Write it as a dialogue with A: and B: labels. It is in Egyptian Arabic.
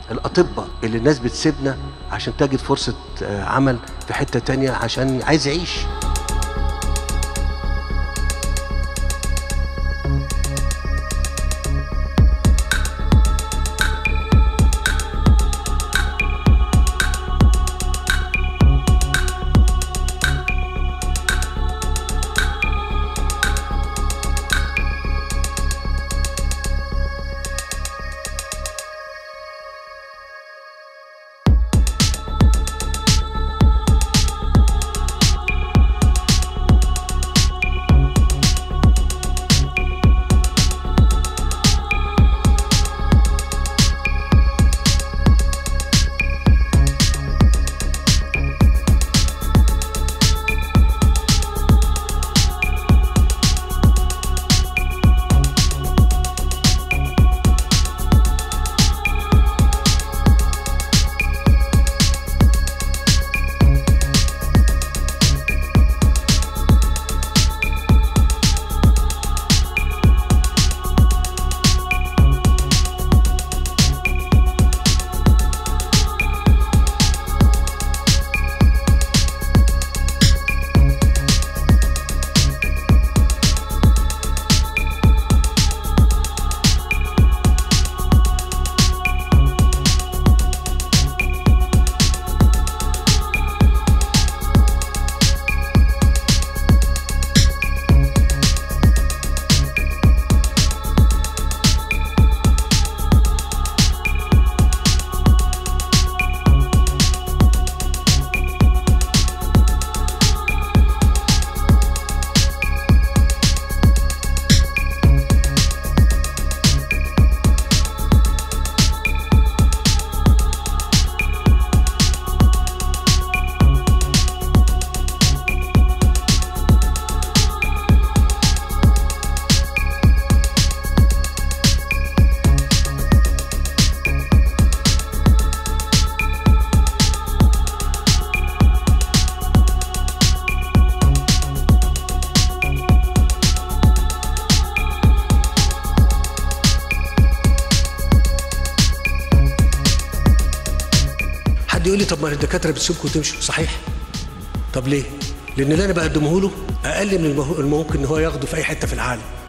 A: الاطباء اللي الناس بتسيبنا عشان تجد فرصه آه، عمل في حته تانية عشان عايز يعيش حد يقول لي طب ما الدكاتره بتسيبكم وتمشوا صحيح طب ليه لان اللي انا بقدمه له اقل من المه- الممكن ان هو ياخده في اي حته في العالم